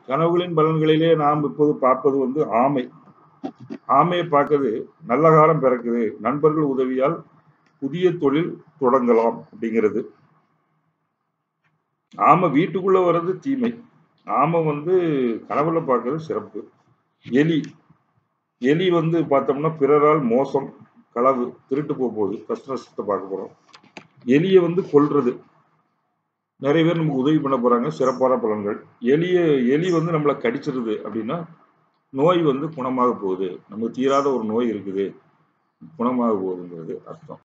கனவுகளின் பலன்களிலே நாம் இப்போது பார்ப்பது வந்து ஆமை ஆமையை பார்க்கறது நல்ல காலம் பிறக்குது நண்பர்கள் உதவியால் புதிய தொழில் தொடங்கலாம் அப்படிங்கிறது ஆமை வீட்டுக்குள்ள வர்றது தீமை ஆமை வந்து கனவுல பார்க்கறது சிறப்பு எலி எலி வந்து பார்த்தோம்னா பிறரால் மோசம் களவு திருட்டு போக போகுது கஷ்ட நஷ்டத்தை பார்க்க போறோம் எலியை வந்து கொல்றது நிறைய பேர் நமக்கு உதவி பண்ண போறாங்க சிறப்பான பலன்கள் எலிய எலி வந்து நம்மளை கடிச்சிருது அப்படின்னா நோய் வந்து குணமாக போகுது நமக்கு தீராத ஒரு நோய் இருக்குது குணமாக போகுதுங்கிறது அர்த்தம்